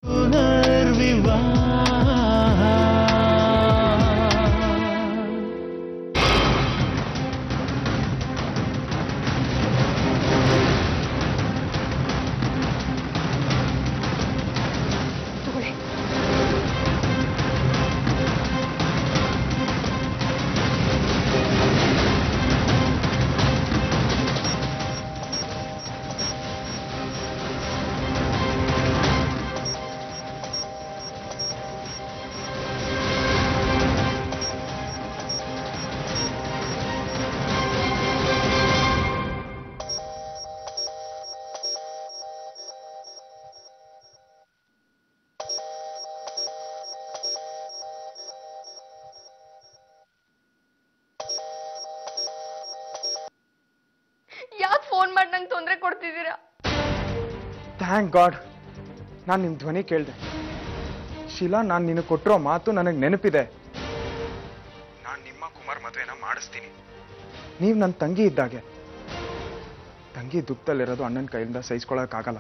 ಯಾಕೆ ಫೋನ್ ಮಾಡಿ ನಂಗೆ ತೊಂದರೆ ಕೊಡ್ತಿದ್ದೀರಾ ಥ್ಯಾಂಕ್ ಗಾಡ್ ನಾನು ನಿಮ್ಮ ಧ್ವನಿ ಕೇಳಿದೆ ಶೀಲಾ ನಾನು ನಿನಗೆ ಕೊಟ್ಟಿರೋ ಮಾತು ನನಗೆ ನೆನಪಿದೆ ನಾನು ನಿಮ್ಮ ಕುಮಾರ್ ಮದುವೆನ ಮಾಡಿಸ್ತೀನಿ ನೀವು ನನ್ನ ತಂಗಿ ಇದ್ದಾಗೆ ತಂಗಿ ದುಃಖದಲ್ಲಿರೋದು ಅಣ್ಣನ ಕೈಯಿಂದ ಸಹಿಸ್ಕೊಳ್ಳೋಕ್ಕಾಗಲ್ಲ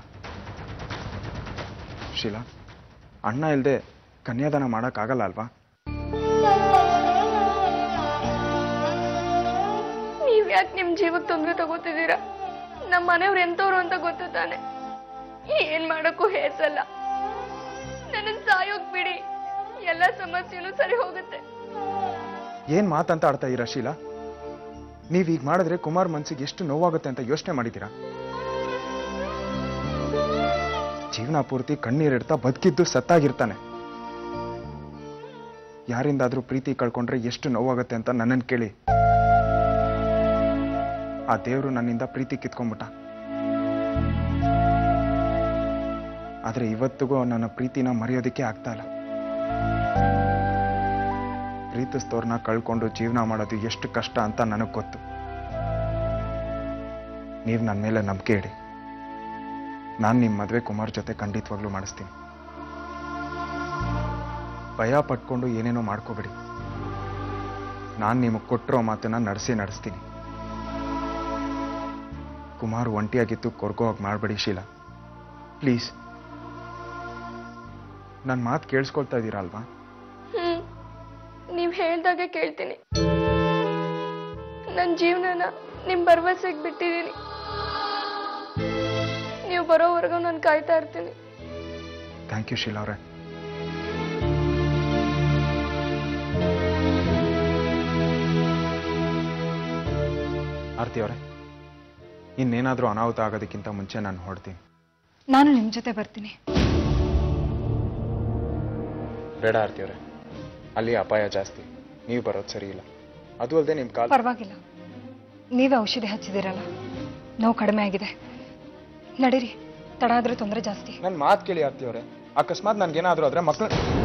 ಶೀಲಾ ಅಣ್ಣ ಇಲ್ಲದೆ ಕನ್ಯಾದಾನ ಮಾಡೋಕ್ಕಾಗಲ್ಲ ಅಲ್ವಾ ನೀವ್ ಯಾಕೆ ನಿಮ್ ಜೀವಕ್ಕೆ ತೊಂದರೆ ತಗೋತಿದ್ದೀರಾ ನಮ್ಮ ಮನೆಯವ್ರು ಎಂತವ್ರು ಅಂತ ಗೊತ್ತು ತಾನೆ ಏನ್ ಮಾಡಕ್ಕೂ ಹೇಸಲ್ಲ ನನ್ನ ಸಾಯೋಗ್ ಬಿಡಿ ಎಲ್ಲ ಸಮಸ್ಯೆನೂ ಸರಿ ಹೋಗುತ್ತೆ ಏನ್ ಮಾತಂತ ಆಡ್ತಾ ಇದ್ದೀರಾ ಶೀಲಾ ನೀವ್ ಈಗ ಮಾಡಿದ್ರೆ ಕುಮಾರ್ ಮನ್ಸಿಗೆ ಎಷ್ಟು ನೋವಾಗುತ್ತೆ ಅಂತ ಯೋಚನೆ ಮಾಡಿದ್ದೀರಾ ಜೀವನ ಪೂರ್ತಿ ಕಣ್ಣೀರಿಡ್ತಾ ಬದುಕಿದ್ದು ಸತ್ತಾಗಿರ್ತಾನೆ ಯಾರಿಂದಾದ್ರೂ ಪ್ರೀತಿ ಕಳ್ಕೊಂಡ್ರೆ ಎಷ್ಟು ನೋವಾಗುತ್ತೆ ಅಂತ ನನ್ನನ್ನು ಕೇಳಿ ಆ ದೇವರು ನನ್ನಿಂದ ಪ್ರೀತಿ ಕಿತ್ಕೊಂಡ್ಬಿಟ್ಟ ಆದ್ರೆ ಇವತ್ತಿಗೂ ನನ್ನ ಪ್ರೀತಿನ ಮರೆಯೋದಕ್ಕೆ ಆಗ್ತಾ ಇಲ್ಲ ಪ್ರೀತಿಸ್ತವ್ರನ್ನ ಕಳ್ಕೊಂಡು ಜೀವನ ಮಾಡೋದು ಎಷ್ಟು ಕಷ್ಟ ಅಂತ ನನಗೆ ಗೊತ್ತು ನೀವು ನನ್ನ ಮೇಲೆ ನಂಬಿಕೆ ಇಡಿ ನಾನು ನಿಮ್ಮ ಮದುವೆ ಕುಮಾರ್ ಜೊತೆ ಖಂಡಿತವಾಗ್ಲೂ ಮಾಡಿಸ್ತೀನಿ ಭಯ ಪಟ್ಕೊಂಡು ಏನೇನೋ ಮಾಡ್ಕೋಬೇಡಿ ನಾನು ನಿಮಗೆ ಕೊಟ್ಟಿರೋ ಮಾತನ್ನ ನಡೆಸಿ ನಡೆಸ್ತೀನಿ ಕುಮಾರ್ ಒಂಟಿಯಾಗಿದ್ದು ಕೊರ್ಗೋ ಹೋಗಿ ಮಾಡಬೇಡಿ ಶೀಲಾ ಪ್ಲೀಸ್ ನನ್ನ ಮಾತು ಕೇಳಿಸ್ಕೊಳ್ತಾ ಇದ್ದೀರಾ ಅಲ್ವಾ ಹ್ಮ್ ನೀವ್ ಹೇಳ್ದಾಗೆ ಕೇಳ್ತೀನಿ ನನ್ನ ಜೀವನನ ನಿಮ್ ಭರವಸೆಗೆ ಬಿಟ್ಟಿದ್ದೀನಿ ನೀವು ಬರೋವರೆಗೂ ನಾನು ಕಾಯ್ತಾ ಇರ್ತೀನಿ ಥ್ಯಾಂಕ್ ಯು ಶೀಲಾ ಅವರೇ ಆರ್ತಿ ಅವರೇ ಇನ್ನೇನಾದರೂ ಅನಾಹುತ ಆಗೋದಕ್ಕಿಂತ ಮುಂಚೆ ನಾನು ಹೊಡ್ತೀನಿ ನಾನು ನಿಮ್ಮ ಜೊತೆ ಬರ್ತೀನಿ ಬೇಡ ಆರ್ತಿ ಅವರೇ ಅಲ್ಲಿ ಅಪಾಯ ಜಾಸ್ತಿ ನೀವು ಬರೋದು ಸರಿ ಇಲ್ಲ ಅದು ಅಲ್ಲದೆ ನಿಮ್ಮ ಕಾಲ್ ಪರವಾಗಿಲ್ಲ ನೀವೇ ಔಷಧಿ ಹಚ್ಚಿದಿರಲ್ಲ ನೋವು ಕಡಿಮೆ ಆಗಿದೆ ನಡೀರಿ ತಡ ಆದ್ರೆ ತೊಂದರೆ ಜಾಸ್ತಿ ನನ್ನ ಮಾತು ಕೇಳಿ ಆರ್ತಿ ಅವರೇ ಅಕಸ್ಮಾತ್ ನನ್ಗೇನಾದರೂ ಆದರೆ ಮಕ್ಕಳು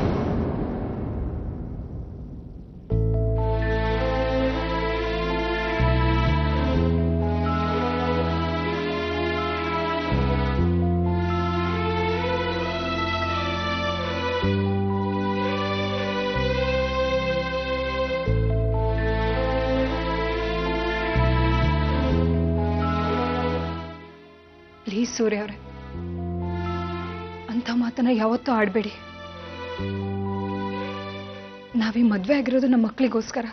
ಪ್ಲೀಸ್ ಸೂರ್ಯ ಅವರೇ ಅಂಥ ಮಾತನ್ನ ಯಾವತ್ತೂ ಆಡಬೇಡಿ ನಾವೀ ಮದ್ವೆ ಆಗಿರೋದು ನಮ್ಮ ಮಕ್ಕಳಿಗೋಸ್ಕರ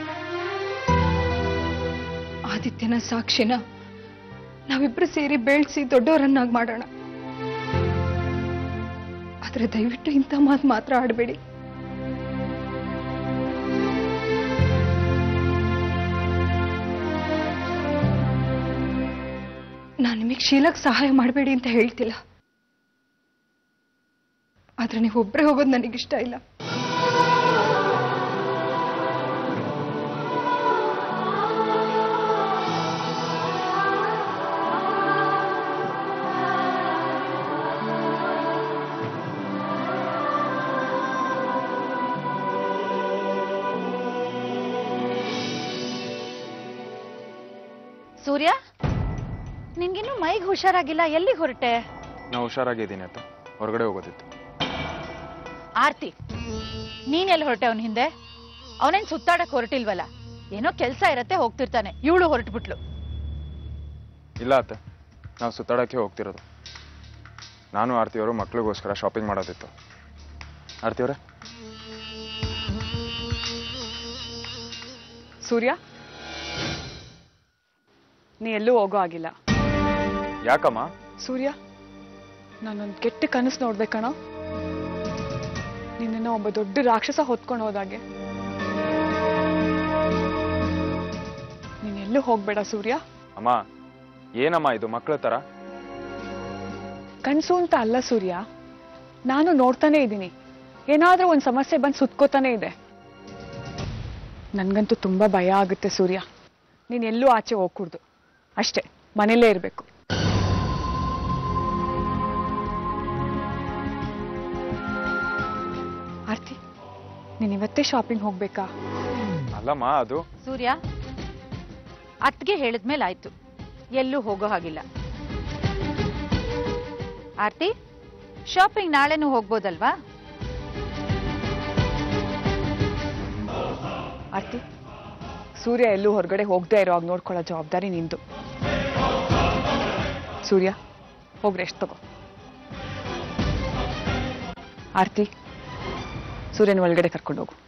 ಆದಿತ್ಯನ ಸಾಕ್ಷಿನ ನಾವಿಬ್ರು ಸೇರಿ ಬೆಳೆಸಿ ದೊಡ್ಡವರನ್ನಾಗಿ ಮಾಡೋಣ ಆದ್ರೆ ದಯವಿಟ್ಟು ಇಂಥ ಮಾತು ಮಾತ್ರ ಆಡಬೇಡಿ ನಾನು ನಿಮಗೆ ಶೀಲಕ್ಕೆ ಸಹಾಯ ಮಾಡಬೇಡಿ ಅಂತ ಹೇಳ್ತಿಲ್ಲ ಆದ್ರೆ ನೀವು ಒಬ್ಬರೇ ಹೋಗೋದು ನನಗಿಷ್ಟ ಇಲ್ಲ ಸೂರ್ಯ ನಿನ್ಗಿನ್ನೂ ಮೈಗೆ ಹುಷಾರಾಗಿಲ್ಲ ಎಲ್ಲಿಗೆ ಹೊರಟೆ ನಾವು ಹುಷಾರಾಗಿದ್ದೀನಿ ಅಂತ ಹೊರಗಡೆ ಹೋಗೋದಿತ್ತು ಆರ್ತಿ ನೀನೆಲ್ಲಿ ಹೊರಟೆ ಅವನ ಹಿಂದೆ ಅವನೇನ್ ಸುತ್ತಾಡಕ್ ಹೊರಟಿಲ್ವಲ್ಲ ಏನೋ ಕೆಲ್ಸ ಇರತ್ತೆ ಹೋಗ್ತಿರ್ತಾನೆ ಇವಳು ಹೊರಟ್ಬಿಟ್ಲು ಇಲ್ಲ ಅತ್ತೆ ನಾವು ಸುತ್ತಾಡಕ್ಕೆ ಹೋಗ್ತಿರೋದು ನಾನು ಆರ್ತಿಯವರು ಮಕ್ಳಿಗೋಸ್ಕರ ಶಾಪಿಂಗ್ ಮಾಡೋದಿತ್ತು ಆರ್ತಿಯವರೇ ಸೂರ್ಯ ನೀ ಎಲ್ಲೂ ಹೋಗೋ ಆಗಿಲ್ಲ ಯಾಕಮ್ಮ ಸೂರ್ಯ ನಾನೊಂದು ಕೆಟ್ಟ ಕನಸು ನೋಡ್ಬೇಕಣ ನಿನ್ನನ್ನು ಒಬ್ಬ ದೊಡ್ಡ ರಾಕ್ಷಸ ಹೊತ್ಕೊಂಡು ಹೋದಾಗೆ ನೀನೆಲ್ಲೂ ಹೋಗ್ಬೇಡ ಸೂರ್ಯ ಅಮ್ಮ ಏನಮ್ಮ ಇದು ಮಕ್ಳ ಥರ ಕನ್ಸು ಅಂತ ಅಲ್ಲ ಸೂರ್ಯ ನಾನು ನೋಡ್ತಾನೆ ಇದ್ದೀನಿ ಏನಾದ್ರೂ ಒಂದು ಸಮಸ್ಯೆ ಬಂದು ಸುತ್ಕೋತಾನೆ ಇದೆ ನನ್ಗಂತೂ ತುಂಬಾ ಭಯ ಆಗುತ್ತೆ ಸೂರ್ಯ ನೀನ್ ಎಲ್ಲೂ ಆಚೆ ಹೋಗ್ಕೂಡ್ದು ಅಷ್ಟೇ ಮನೇಲೇ ಇರಬೇಕು ಆರ್ತಿ ನೀನ್ ಇವತ್ತೇ ಶಾಪಿಂಗ್ ಹೋಗ್ಬೇಕಾ ಅಲ್ಲಮ್ಮ ಅದು ಸೂರ್ಯ ಅತ್ಗೆ ಹೇಳಿದ್ಮೇಲೆ ಆಯ್ತು ಎಲ್ಲೂ ಹೋಗೋ ಹಾಗಿಲ್ಲ ಆರ್ತಿ ಶಾಪಿಂಗ್ ನಾಳೆನೂ ಹೋಗ್ಬೋದಲ್ವಾ ಆರ್ತಿ ಸೂರ್ಯ ಎಲ್ಲೂ ಹೊರಗಡೆ ಹೋಗದೆ ಇರೋ ಹಾಗೆ ನೋಡ್ಕೊಳ್ಳೋ ಜವಾಬ್ದಾರಿ ನಿಂದು ಸೂರ್ಯ ಹೋಗ್ರೆ ಎಷ್ಟು ತಗೋ ಆರ್ತಿ ಸೂರ್ಯನ ಒಳಗಡೆ ಕರ್ಕೊಂಡು ಹೋಗು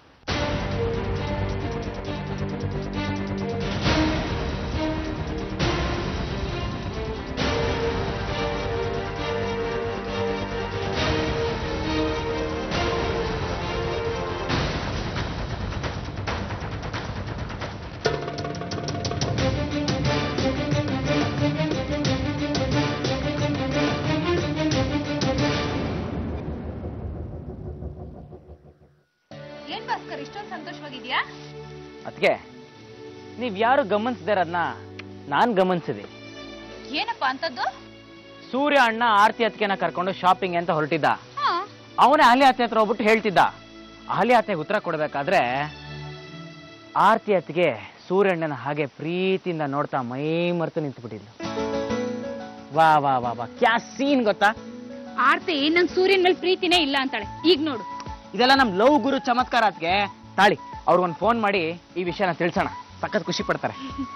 ಏನ್ ಭಾಸ್ಕರ್ ಇಷ್ಟೊಂದು ಸಂತೋಷವಾಗಿದ್ಯಾ ಅದಕ್ಕೆ ನೀವ್ ಯಾರು ಗಮನಿಸ್ದಿರೋದ್ನ ನಾನ್ ಗಮನಿಸಿದೆ ಏನಪ್ಪಾ ಅಂತದ್ದು ಸೂರ್ಯ ಅಣ್ಣ ಆರ್ತಿ ಅತ್ತಿಗೆನ ಕರ್ಕೊಂಡು ಶಾಪಿಂಗ್ ಅಂತ ಹೊರಟಿದ್ದ ಅವನೇ ಅಹಲಿ ಅತ್ತೆ ಹತ್ರ ಹೋಗ್ಬಿಟ್ಟು ಹೇಳ್ತಿದ್ದ ಅಹಲಿ ಅತ್ತೆಗೆ ಉತ್ತರ ಕೊಡ್ಬೇಕಾದ್ರೆ ಆರ್ತಿ ಅತ್ತಿಗೆ ಸೂರ್ಯಣ್ಣನ ಹಾಗೆ ಪ್ರೀತಿಯಿಂದ ನೋಡ್ತಾ ಮೈ ಮರೆತು ನಿಂತ್ಬಿಟ್ಟಿದ್ಲು ವಾ ವಾ ವಾ ವಾ ಕ್ಯಾ ಸೀನ್ ಗೊತ್ತಾ ಆರ್ತಿ ನಂಗ್ ಸೂರ್ಯನ ಮೇಲೆ ಪ್ರೀತಿನೇ ಇಲ್ಲ ಅಂತಾಳೆ ಈಗ ನೋಡು ಇದೆಲ್ಲ ನಮ್ ಲವ್ ಗುರು ಚಮತ್ಕಾರ ಅತ್ಗೆ ತಾಳಿ ಅವ್ರಿಗೊಂದು ಫೋನ್ ಮಾಡಿ ಈ ವಿಷಯನ ತಿಳಿಸೋಣ ಸಖತ್ ಖುಷಿ ಪಡ್ತಾರೆ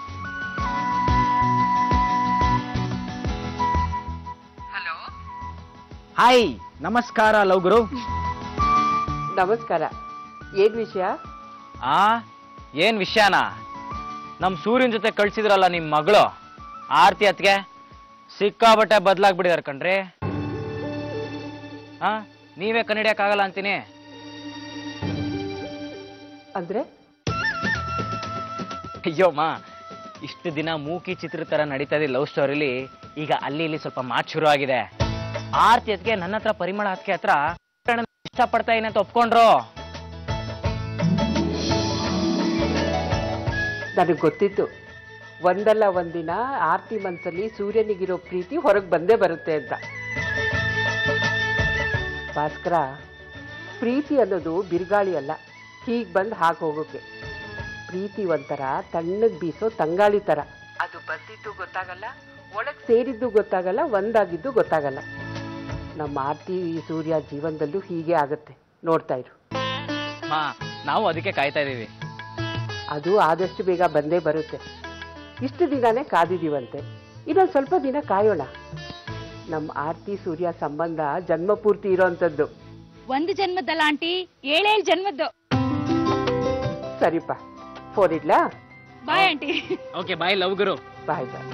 ಹಾಯ್ ನಮಸ್ಕಾರ ಲವ್ ಗುರು ನಮಸ್ಕಾರ ಏನ್ ವಿಷಯ ಆ ಏನ್ ವಿಷಯನಾ ನಮ್ ಸೂರ್ಯನ್ ಜೊತೆ ಕಳ್ಸಿದ್ರಲ್ಲ ನಿಮ್ ಮಗಳು ಆರ್ತಿ ಅತ್ಗೆ ಸಿಕ್ಕಾಬಟ್ಟೆ ಬದ್ಲಾಗ್ಬಿಟ್ಟಿದಾರೆ ಕಣ್ರಿ ಆ ನೀವೇ ಕನ್ನಡಿಯಕ್ಕಾಗಲ್ಲ ಅಂತೀನಿ ಅಂದ್ರೆ ಅಯ್ಯೋಮ್ಮ ಇಷ್ಟು ದಿನ ಮೂಕಿ ಚಿತ್ರ ತರ ನಡೀತಾ ಇದೆ ಲವ್ ಸ್ಟೋರಿಲಿ ಈಗ ಅಲ್ಲಿ ಇಲ್ಲಿ ಸ್ವಲ್ಪ ಮಾತು ಶುರು ಆಗಿದೆ ಆರ್ತಿ ಅತ್ಗೆ ನನ್ನ ಹತ್ರ ಪರಿಮಳ ಅತ್ಗೆ ಹತ್ರ ಇಷ್ಟಪಡ್ತಾ ಇದೀನಿ ಅಂತ ಒಪ್ಕೊಂಡ್ರು ನನಗೆ ಗೊತ್ತಿತ್ತು ಒಂದಲ್ಲ ಒಂದಿನ ಆರ್ತಿ ಮನ್ಸಲ್ಲಿ ಸೂರ್ಯನಿಗಿರೋ ಪ್ರೀತಿ ಹೊರಗೆ ಬಂದೇ ಬರುತ್ತೆ ಅಂತ ಭಾಸ್ಕರ ಪ್ರೀತಿ ಅನ್ನೋದು ಬಿರುಗಾಳಿ ಅಲ್ಲ ಹೀಗ್ ಬಂದು ಹಾಗೆ ಹೋಗೋಕೆ ಪ್ರೀತಿ ಒಂಥರ ತಣ್ಣಗ್ ಬೀಸೋ ತಂಗಾಳಿ ತರ ಅದು ಬಂದಿದ್ದು ಗೊತ್ತಾಗಲ್ಲ ಒಳಗ್ ಸೇರಿದ್ದು ಗೊತ್ತಾಗಲ್ಲ ಒಂದಾಗಿದ್ದು ಗೊತ್ತಾಗಲ್ಲ ನಮ್ಮ ಆರ್ತಿ ಸೂರ್ಯ ಜೀವನದಲ್ಲೂ ಹೀಗೆ ಆಗತ್ತೆ ನೋಡ್ತಾ ಇರು ಹಾ ನಾವು ಅದಕ್ಕೆ ಕಾಯ್ತಾ ಇದೀವಿ ಅದು ಆದಷ್ಟು ಬೇಗ ಬಂದೇ ಬರುತ್ತೆ ಇಷ್ಟು ದಿನಾನೇ ಕಾದಿದೀವಂತೆ ಇನ್ನೊಂದು ಸ್ವಲ್ಪ ದಿನ ಕಾಯೋಣ ನಮ್ಮ ಆರ್ತಿ ಸೂರ್ಯ ಸಂಬಂಧ ಜನ್ಮ ಪೂರ್ತಿ ಇರೋಂಥದ್ದು ಒಂದು ಜನ್ಮದಲ್ಲ ಆಂಟಿ ಏಳೇಳು ಜನ್ಮದ್ದು ಸರಿಪ ಫೋನ್ ಇಡ್ಲಾ bye aunty okay bye love ಗುರು ಬಾಯ್ ಬಾಯ್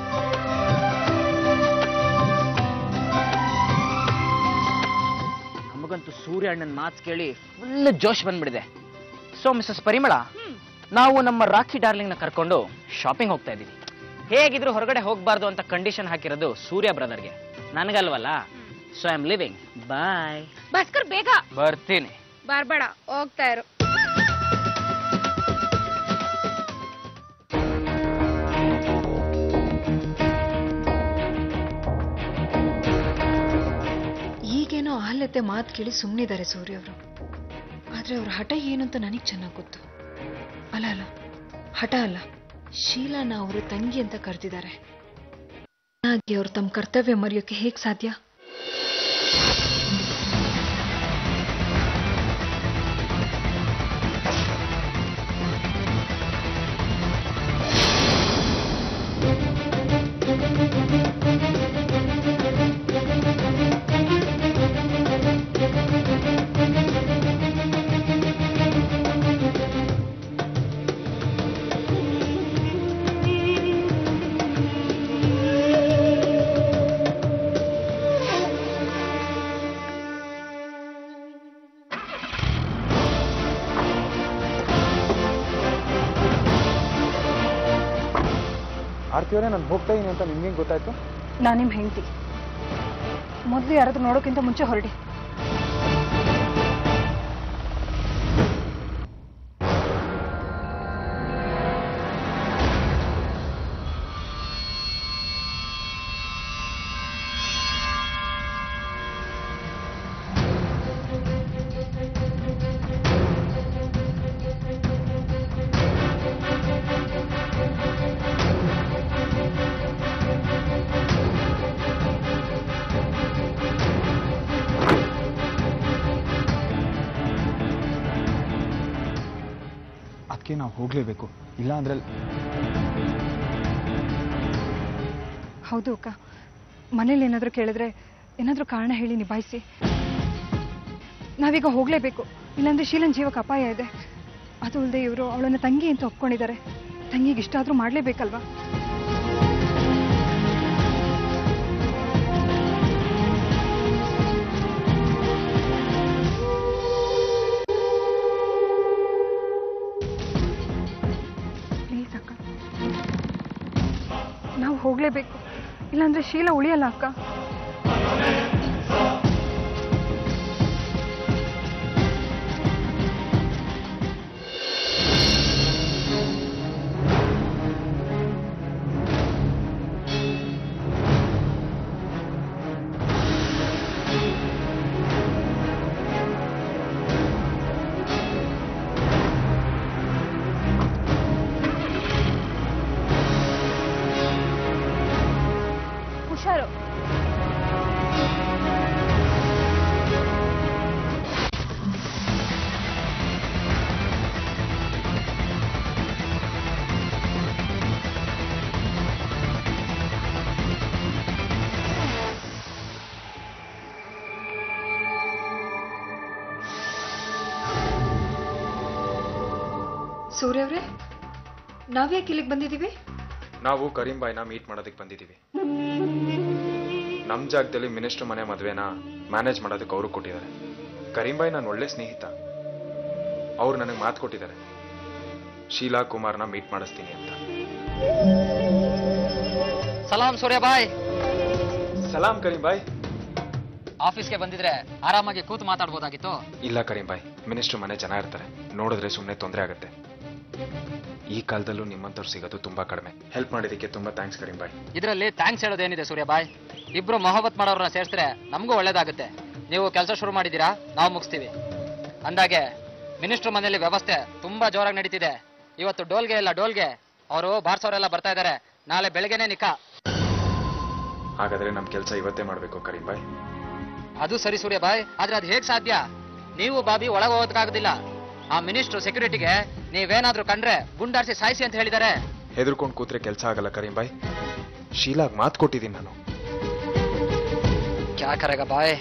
ನಮಗಂತೂ ಸೂರ್ಯ ಅಣ್ಣನ ಮಾತು ಕೇಳಿ ಫುಲ್ ಜೋಶ್ ಬಂದ್ಬಿಡಿದೆ ಸೊ ಮಿಸಸ್ ಪರಿಮಳ ನಾವು ನಮ್ಮ ರಾಖಿ ಡಾರ್ಲಿಂಗ್ನ ಕರ್ಕೊಂಡು ಶಾಪಿಂಗ್ ಹೋಗ್ತಾ ಇದೀವಿ ಹೇಗಿದ್ರು ಹೊರಗಡೆ ಹೋಗ್ಬಾರ್ದು ಅಂತ ಕಂಡೀಷನ್ ಹಾಕಿರೋದು ಸೂರ್ಯ ಬ್ರದರ್ಗೆ ನನಗಲ್ವಲ್ಲ so I am living bye Bhaskar ಬೇಗ ಬರ್ತೀನಿ ಬಾರ್ಬೇಡ ಹೋಗ್ತಾ ಇರು ಈಗೇನೋ ಆಲತೆ ಮಾತು ಕೇಳಿ ಸುಮ್ಮನಿದ್ದಾರೆ ಸೂರ್ಯ ಅವರು ಆದರೆ ಅವ್ರ ಹಠ ಏನು ಅಂತ ನನಗೆ ಚೆನ್ನಾಗಿ ಗೊತ್ತು ಅಲ್ಲ ಅಲ್ಲ ಹಠ ಅಲ್ಲ ಶೀಲಾನ ಅವರು ತಂಗಿ ಅಂತ ಕರೆದಿದ್ದಾರೆ ಹಾಗೆ ಅವ್ರು ತಮ್ಮ ಕರ್ತವ್ಯ ಮರೆಯೋಕೆ ಹೇಗೆ ಸಾಧ್ಯ ಆರ್ತಿಯವರೇ ನಾನು ಹೋಗ್ತಾ ಇದೀನಿ ಅಂತ ನಿಮ್ಗೆ ಗೊತ್ತಾಯ್ತು ನಾನು ನಿಮ್ಮ ಹೆಂಡತಿ ಮೊದಲು ಯಾರಾದ್ರೂ ನೋಡೋಕ್ಕಿಂತ ಮುಂಚೆ ಹೊರಡಿ ಅದಕ್ಕೆ ನಾವು ಹೋಗಲೇಬೇಕು ಇಲ್ಲ ಅಂದ್ರೆ ಹೌದು ಅಕ್ಕ ಮನೇಲಿ ಏನಾದರೂ ಕೇಳಿದ್ರೆ ಏನಾದರೂ ಕಾರಣ ಹೇಳಿ ನಿಭಾಯಿಸಿ ನಾವೀಗ ಹೋಗಲೇಬೇಕು ಇಲ್ಲಾಂದ್ರೆ ಶೀಲನ್ ಜೀವಕ್ಕೆ ಅಪಾಯ ಇದೆ ಅದು ಅಲ್ಲದೆ ಇವರು ಅವಳನ್ನ ತಂಗಿ ಅಂತ ಒಪ್ಕೊಂಡಿದ್ದಾರೆ ತಂಗಿಗೆ ಇಷ್ಟ ಆದರೂ ಮಾಡಲೇಬೇಕಲ್ವಾ ಪ್ಲೀಸ್ ಅಕ್ಕ ನಾವು ಹೋಗಲೇಬೇಕು ಇಲ್ಲಾಂದ್ರೆ ಶೀಲ ಉಳಿಯಲ್ಲ ಅಕ್ಕ ಹುಷಾರು ಸೂರ್ಯ ಅವರೇ ನಾವ್ಯಾಕೆ ಇಲ್ಲಿಗೆ ಬಂದಿದ್ದೀವಿ ನಾವು ಕರೀಂ ಬಾಯ್ನ ಮೀಟ್ ಮಾಡೋದಕ್ಕೆ ಬಂದಿದ್ದೀವಿ ನಮ್ಮ ಜಾಗದಲ್ಲಿ ಮಿನಿಸ್ಟರ್ ಮನೆ ಮದುವೆನ ಮ್ಯಾನೇಜ್ ಮಾಡೋದಕ್ಕೆ ಅವರು ಕೊಟ್ಟಿದ್ದಾರೆ ಕರೀಂ ಬಾಯ್ ನನ್ನ ಒಳ್ಳೆ ಸ್ನೇಹಿತ ಅವ್ರು ನನಗೆ ಮಾತು ಕೊಟ್ಟಿದ್ದಾರೆ ಶೀಲಾ ಕುಮಾರ್ನ ಮೀಟ್ ಮಾಡಿಸ್ತೀನಿ ಅಂತ ಸಲಾಂ ಸೂರ್ಯ ಬಾಯ್ ಸಲಾಂ ಕರೀಂ ಬಾಯ್ ಆಫೀಸ್ಗೆ ಬಂದಿದ್ರೆ ಆರಾಮಾಗಿ ಕೂತು ಮಾತಾಡ್ಬೋದಾಗಿತ್ತು ಇಲ್ಲ ಕರೀಂ ಬಾಯ್ ಮಿನಿಸ್ಟರ್ ಮನೆ ಜನ ಇರ್ತಾರೆ ನೋಡಿದ್ರೆ ಸುಮ್ಮನೆ ತೊಂದರೆ ಆಗುತ್ತೆ ಈ ಕಾಲದಲ್ಲೂ ನಿಮ್ಮಂಥವ್ರು ಸಿಗೋದು ತುಂಬಾ ಕಡಿಮೆ ಹೆಲ್ಪ್ ಮಾಡಿದ್ದಕ್ಕೆ ತುಂಬಾ ಥ್ಯಾಂಕ್ಸ್ ಕರೀಂ ಬಾಯ್ ಇದರಲ್ಲಿ ಥ್ಯಾಂಕ್ಸ್ ಹೇಳೋದೇನಿದೆ ಸೂರ್ಯ ಬಾಯ್ ಇಬ್ರು ಮೊಹಬ್ಬತ್ ಮಾಡೋರನ್ನ ಸೇರಿಸಿದ್ರೆ ನಮಗೂ ಒಳ್ಳೇದಾಗುತ್ತೆ ನೀವು ಕೆಲಸ ಶುರು ಮಾಡಿದ್ದೀರಾ ನಾವು ಮುಗಿಸ್ತೀವಿ ಅಂದಾಗೆ ಮಿನಿಸ್ಟರ್ ಮನೆಯಲ್ಲಿ ವ್ಯವಸ್ಥೆ ತುಂಬಾ ಜೋರಾಗಿ ನಡೀತಿದೆ ಇವತ್ತು ಡೋಲ್ಗೆ ಇಲ್ಲ ಡೋಲ್ಗೆ ಅವರು ಬಾರ್ಸೋರೆಲ್ಲ ಬರ್ತಾ ಇದ್ದಾರೆ ನಾಳೆ ಬೆಳಗ್ಗೆನೆ ನಿಕಾ ಹಾಗಾದ್ರೆ ನಮ್ಮ ಕೆಲಸ ಇವತ್ತೇ ಮಾಡಬೇಕು ಕರೀಂ ಬಾಯ್ ಅದು ಸರಿ ಸೂರ್ಯ ಬಾಯ್ ಆದ್ರೆ ಅದು ಹೇಗ್ ಸಾಧ್ಯ ನೀವು ಬಾಬಿ ಒಳಗೆ ಹೋಗೋದಕ್ಕಾಗೋದಿಲ್ಲ ಆ ಮಿನಿಸ್ಟರ್ ಸೆಕ್ಯೂರಿಟಿಗೆ ನೀವೇನಾದ್ರೂ ಕಂಡ್ರೆ ಗುಂಡಾರಿಸಿ ಸಾಯಿಸಿ ಅಂತ ಹೇಳಿದ್ದಾರೆ ಹೆದರ್ಕೊಂಡು ಕೂತ್ರೆ ಕೆಲಸ ಆಗಲ್ಲ ಕರೀಂ ಬಾಯ್ ಶೀಲಾಗ್ ಮಾತು ಕೊಟ್ಟಿದ್ದೀನಿ ನಾನು ಕ್ಯಾ ಕರೆಗ ಬಾಯ್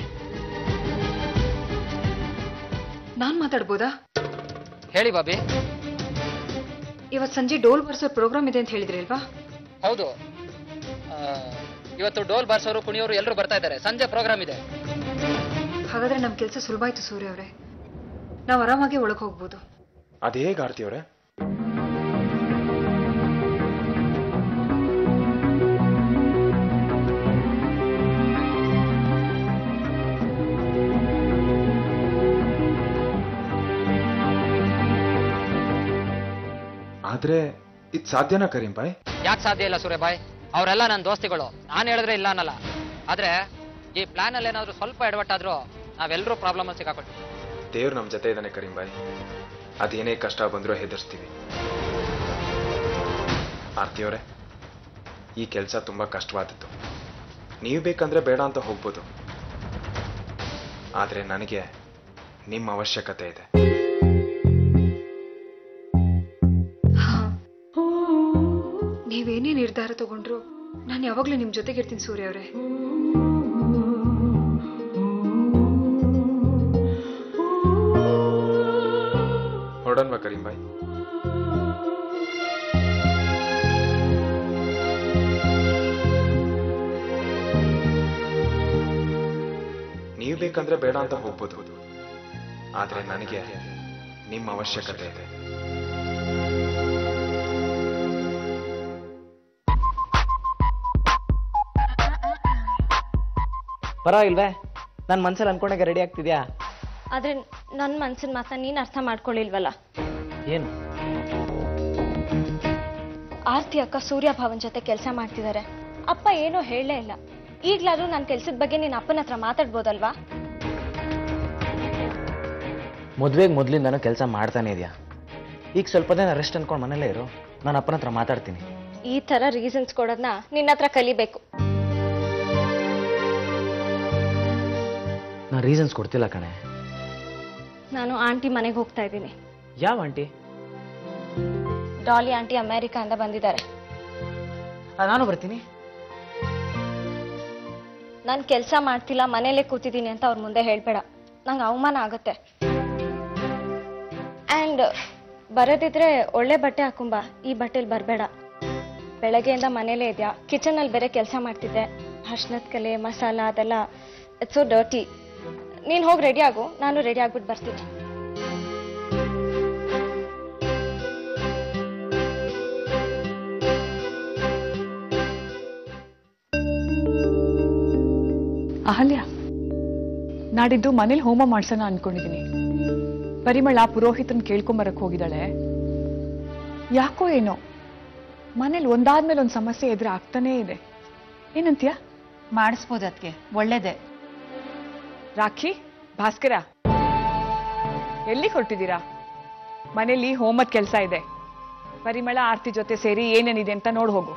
ನಾನ್ ಮಾತಾಡ್ಬೋದಾ ಹೇಳಿ ಬಾಬಿ ಇವತ್ ಸಂಜೆ ಡೋಲ್ ಬರ್ಸೋ ಪ್ರೋಗ್ರಾಮ್ ಇದೆ ಅಂತ ಹೇಳಿದ್ರಿ ಅಲ್ವಾ ಹೌದು ಆ, ಇವತ್ತು ಡೋಲ್ ಬಾರ್ಸೋರು ಕುಣಿಯೋರು ಎಲ್ಲರೂ ಬರ್ತಾ ಇದ್ದಾರೆ ಸಂಜೆ ಪ್ರೋಗ್ರಾಮ್ ಇದೆ ಹಾಗಾದ್ರೆ ನಮ್ ಕೆಲಸ ಸುಲಭ ಆಯ್ತು ಸೂರ್ಯ ಅವರೇ ನಾವು ಆರಾಮಾಗಿ ಒಳಗೆ ಹೋಗ್ಬೋದು ಅದು ಹೇಗೆ ಆರ್ತಿಯವ್ರೆ ಆದ್ರೆ ಇದು ಸಾಧ್ಯನಾ ಕರೀಂ ಬಾಯ್ ಯಾಕೆ ಸಾಧ್ಯ ಇಲ್ಲ ಸೂರ್ಯ ಬಾಯ್ ಅವರೆಲ್ಲ ನನ್ನ ದೋಸ್ತಿಗಳು ನಾನು ಹೇಳಿದ್ರೆ ಇಲ್ಲ ಅನ್ನಲ್ಲ ಆದ್ರೆ ಈ ಪ್ಲಾನ್ ಅಲ್ಲಿ ಏನಾದ್ರು ಸ್ವಲ್ಪ ಎಡವಟ್ಟಾದ್ರೂ ನಾವೆಲ್ಲರೂ ಪ್ರಾಬ್ಲಮ್ ಅಲ್ಲಿ ಸಿಕ್ಕಾಕೊಳ್ತೀವಿ ದೇವ್ರು ನಮ್ಮ ಜೊತೆ ಇದ್ದಾನೆ ಕರೀಂ ಬಾಯ್ ಅದೇನೇ ಕಷ್ಟ ಬಂದರೂ ಹೆದರ್ಸ್ತೀವಿ ಆರ್ತಿಯವರೇ ಈ ಕೆಲಸ ತುಂಬಾ ಕಷ್ಟವಾದದ್ದು ನೀವು ಬೇಕಂದ್ರೆ ಬೇಡ ಅಂತ ಹೋಗ್ಬೋದು ಆದ್ರೆ ನನಗೆ ನಿಮ್ಮ ಅವಶ್ಯಕತೆ ಇದೆ ಹಾ ನೀವೇನೇ ನಿರ್ಧಾರ ತಗೊಂಡ್ರು ನಾನು ಯಾವಾಗ್ಲೂ ನಿಮ್ ಜೊತೆಗಿರ್ತೀನಿ ಸೂರ್ಯ ಅವರೇ ಹೊರಡನ್ವಾ ಕರೀಂ ಬಾಯ್ ನೀವು ಬೇಕಂದ್ರೆ ಬೇಡ ಅಂತ ಹೋಗ್ಬೋದು ಆದ್ರೆ ನನಗೆ ನಿಮ್ಮ ಅವಶ್ಯಕತೆ ಇದೆ ಪರವಾಗಿಲ್ವೇ ನನ್ನ ಮನ್ಸಲ್ಲಿ ಅನ್ಕೊಂಡಾಗ ರೆಡಿ ಆಗ್ತಿದ್ಯಾ ಆದ್ರೆ ನನ್ನ ಮನ್ಸಿನ ಮಾತನ್ನ ನೀನ್ ಅರ್ಥ ಮಾಡ್ಕೊಳ್ಳಿಲ್ವಲ್ಲ ಏನು ಆರ್ತಿ ಅಕ್ಕ ಸೂರ್ಯ ಭಾವನ್ ಜೊತೆ ಕೆಲಸ ಮಾಡ್ತಿದ್ದಾರೆ ಅಪ್ಪ ಏನೂ ಹೇಳಲೇ ಇಲ್ಲ ಈಗ್ಲಾದ್ರೂ ನನ್ನ ಕೆಲ್ಸದ ಬಗ್ಗೆ ನಿನ್ನ ಅಪ್ಪನ ಹತ್ರ ಮಾತಾಡ್ಬೋದಲ್ವಾ ಮದುವೆಗೆ ಮೊದಲಿಂದನೂ ಕೆಲಸ ಮಾಡ್ತಾನೆ ಇದೆಯಾ ಈಗ ಸ್ವಲ್ಪ ದಿನ ರೆಸ್ಟ್ ಅನ್ಕೊಂಡು ಮನೇಲೇ ಇರು ನಾನು ಅಪ್ಪನ ಹತ್ರ ಮಾತಾಡ್ತೀನಿ ಈ ತರ ರೀಸನ್ಸ್ ಕೊಡೋದನ್ನ ನಿನ್ನ ಹತ್ರ ಕಲಿಬೇಕು ನಾನು ರೀಸನ್ಸ್ ಕೊಡ್ತಿಲ್ಲ ಕಣೆ ನಾನು ಆಂಟಿ ಮನೆಗೆ ಹೋಗ್ತಾ ಇದ್ದೀನಿ ಯಾವ ಆಂಟಿ ಡಾಲಿ ಆಂಟಿ ಅಮೆರಿಕಾಯಿಂದ ಬಂದಿದ್ದಾರೆ ನಾನು ಬರ್ತೀನಿ ನಾನು ಕೆಲಸ ಮಾಡ್ತಿಲ್ಲ ಮನೇಲೆ ಕೂತಿದ್ದೀನಿ ಅಂತ ಅವ್ರ ಮುಂದೆ ಹೇಳ್ಬೇಡ ನಂಗೆ ಅವಮಾನ ಆಗುತ್ತೆ ಆ್ಯಂಡ್ ಬರೋದಿದ್ರೆ ಒಳ್ಳೆ ಬಟ್ಟೆ ಹಾಕೊಂಬ ಈ ಬಟ್ಟೆಲಿ ಬರಬೇಡ ಬೆಳಗ್ಗೆಯಿಂದ ಮನೇಲೇ ಇದೆಯಾ ಕಿಚನಲ್ಲಿ ಬೇರೆ ಕೆಲಸ ಮಾಡ್ತಿದ್ದೆ ಅರ್ಶನದ ಕಲೆ ಮಸಾಲ ಅದೆಲ್ಲ ಇಟ್ಸ್ ಸೊ ಡರ್ಟಿ ನೀನು ಹೋಗಿ ರೆಡಿ ಆಗು ನಾನು ರೆಡಿ ಆಗ್ಬಿಟ್ಟು ಬರ್ತೀನಿ ಅಹಲ್ಯ ನಾಡಿದ್ದು ಮನೇಲಿ ಹೋಮ ಮಾಡ್ಸೋಣ ಅನ್ಕೊಂಡಿದೀನಿ ಪರಿಮಳ ಪುರೋಹಿತನ್ ಕೇಳ್ಕೊಂಬರಕ್ ಹೋಗಿದ್ದಾಳೆ ಯಾಕೋ ಏನೋ ಮನೇಲಿ ಒಂದಾದ್ಮೇಲೆ ಒಂದ್ ಸಮಸ್ಯೆ ಎದುರು ಆಗ್ತಾನೇ ಇದೆ ಏನಂತೀಯ ಮಾಡಿಸ್ಬೋದು ಅದಕ್ಕೆ ಒಳ್ಳೇದೇ ರಾಖಿ ಭಾಸ್ಕರ ಎಲ್ಲಿಗೆ ಹೊರಟಿದ್ದೀರಾ ಮನೇಲಿ ಹೋಮದ್ ಕೆಲಸ ಇದೆ ಪರಿಮಳ ಆರ್ತಿ ಜೊತೆ ಸೇರಿ ಏನೇನಿದೆ ಅಂತ ನೋಡ್ ಹೋಗು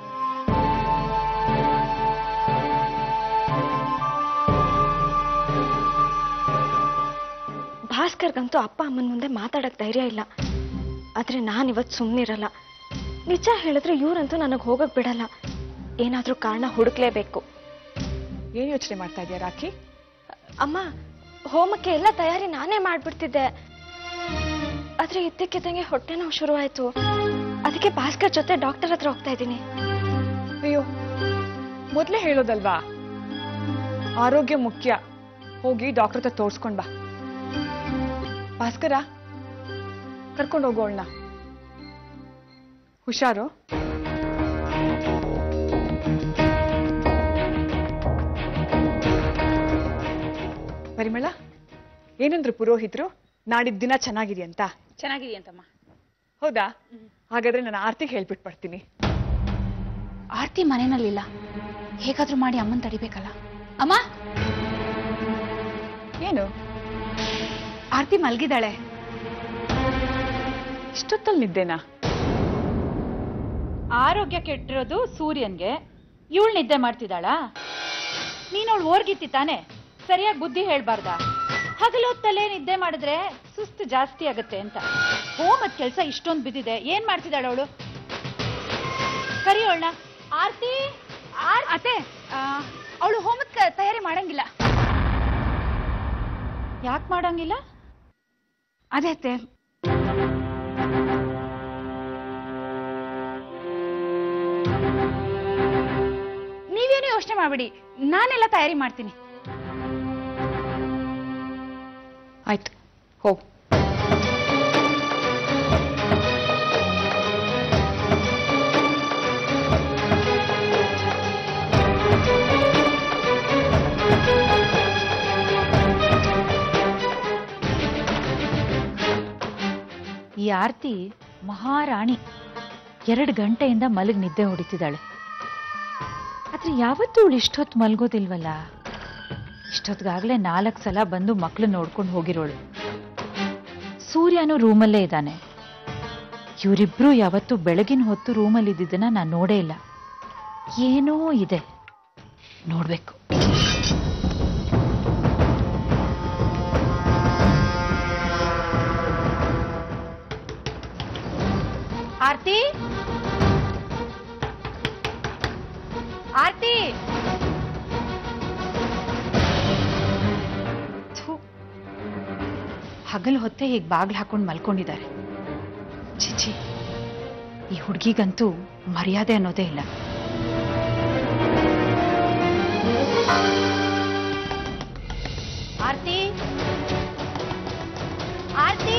ಭಾಸ್ಕರ್ಗಂತೂ ಅಪ್ಪ ಅಮ್ಮನ ಮುಂದೆ ಮಾತಾಡಕ್ ಧೈರ್ಯ ಇಲ್ಲ ಆದ್ರೆ ನಾನು ಇವತ್ತು ಸುಮ್ಮನಿರಲ್ಲ ನಿಜ ಹೇಳಿದ್ರೆ ಇವ್ರಂತೂ ನನಗೆ ಹೋಗಕ್ ಬಿಡಲ್ಲ ಏನಾದ್ರೂ ಕಾರಣ ಹುಡುಕ್ಲೇಬೇಕು ಏನ್ ಯೋಚನೆ ಮಾಡ್ತಾ ಇದೀಯ ರಾಖಿ ಅಮ್ಮ ಹೋಮಕ್ಕೆ ಎಲ್ಲ ತಯಾರಿ ನಾನೇ ಮಾಡ್ಬಿಡ್ತಿದ್ದೆ ಆದ್ರೆ ಇದ್ದಕ್ಕಿದ್ದಂಗೆ ಹೊಟ್ಟೆ ನೋವು ಶುರುವಾಯ್ತು ಅದಕ್ಕೆ ಭಾಸ್ಕರ್ ಜೊತೆ ಡಾಕ್ಟರ್ ಹತ್ರ ಹೋಗ್ತಾ ಇದ್ದೀನಿ ಅಯ್ಯೋ ಮೊದ್ಲೇ ಹೇಳೋದಲ್ವಾ ಆರೋಗ್ಯ ಮುಖ್ಯ ಹೋಗಿ ಡಾಕ್ಟರ್ ಹತ್ರ ತೋರ್ಸ್ಕೊಂಡ್ ಬಾ ಭಾಸ್ಕರ ಕರ್ಕೊಂಡು ಹೋಗೋಳ್ನ ಹುಷಾರು ಪರಿಮಳ ಏನಂದ್ರು ಪುರೋಹಿತರು ನಾಡಿದ್ ದಿನ ಚೆನ್ನಾಗಿದೆಯಂತ ಚೆನ್ನಾಗಿದೆಯಂತಮ್ಮ ಹೌದಾ ಹಾಗಾದ್ರೆ ನಾನು ಆರ್ತಿಗೆ ಹೇಳ್ಬಿಟ್ಟು ಬರ್ತೀನಿ ಆರ್ತಿ ಮನೆಯಲ್ಲಿಲ್ಲ ಹೇಗಾದ್ರೂ ಮಾಡಿ ಅಮ್ಮನ್ ತಡಿಬೇಕಲ್ಲ ಅಮ್ಮ ಏನು ಆರ್ತಿ ಮಲ್ಗಿದಾಳೆ ಇಷ್ಟೊತ್ತಲ್ಲಿ ನಿದ್ದೆನಾ ಆರೋಗ್ಯ ಕೆಟ್ಟಿರೋದು ಸೂರ್ಯನ್ಗೆ ಇವಳು ನಿದ್ದೆ ಮಾಡ್ತಿದ್ದಾಳಾ ನೀನ್ ಅವಳು ಓರ್ಗಿತ್ತಿ ತಾನೆ ಸರಿಯಾಗಿ ಬುದ್ಧಿ ಹೇಳ್ಬಾರ್ದ ಹಗಲೊತ್ತಲ್ಲೇ ನಿದ್ದೆ ಮಾಡಿದ್ರೆ ಸುಸ್ತು ಜಾಸ್ತಿ ಆಗತ್ತೆ ಅಂತ ಹೋಮದ್ ಕೆಲ್ಸ ಇಷ್ಟೊಂದು ಬಿದ್ದಿದೆ ಏನ್ ಮಾಡ್ತಿದ್ದಾಳ ಅವಳು ಕರಿಯೋಳ್ನ ಆರ್ತಿ ಅತ್ತೆ ಅವಳು ಹೋಮದ ತಯಾರಿ ಮಾಡಂಗಿಲ್ಲ ಯಾಕೆ ಮಾಡಂಗಿಲ್ಲ ಅದೇ ಅತ್ತೆ ನೀವೇನು ಯೋಚನೆ ಮಾಡಬೇಡಿ ನಾನೆಲ್ಲ ತಯಾರಿ ಮಾಡ್ತೀನಿ ಆಯ್ತು ಹೋಗು ಈ ಆರ್ತಿ ಮಹಾರಾಣಿ ಎರಡು ಗಂಟೆಯಿಂದ ಮಲಗ್ ನಿದ್ದೆ ಹೊಡಿತಿದ್ದಾಳೆ ಆದ್ರೆ ಯಾವತ್ತೂ ಇವಳು ಇಷ್ಟೊತ್ತು ಮಲ್ಗೋದಿಲ್ವಲ್ಲ ಇಷ್ಟೊತ್ತಿಗಾಗಲೇ ನಾಲ್ಕು ಸಲ ಬಂದು ಮಕ್ಳು ನೋಡ್ಕೊಂಡು ಹೋಗಿರೋಳು ಸೂರ್ಯನು ರೂಮಲ್ಲೇ ಇದ್ದಾನೆ ಇವರಿಬ್ರು ಯಾವತ್ತೂ ಬೆಳಗಿನ ಹೊತ್ತು ರೂಮಲ್ಲಿ ಇದ್ದಿದ್ದನ್ನ ನಾನು ನೋಡೇ ಇಲ್ಲ ಏನೋ ಇದೆ ನೋಡ್ಬೇಕು ಆರ್ತಿ ಆರ್ತಿ ಥು. ಹಗಲು ಹೊತ್ತೆ ಹೀಗೆ ಬಾಗ್ಲು ಹಾಕೊಂಡು ಮಲ್ಕೊಂಡಿದ್ದಾರೆ ಚಿಚಿ ಈ ಹುಡುಗಿಗಂತೂ ಮರ್ಯಾದೆ ಅನ್ನೋದೇ ಇಲ್ಲ ಆರ್ತಿ ಆರ್ತಿ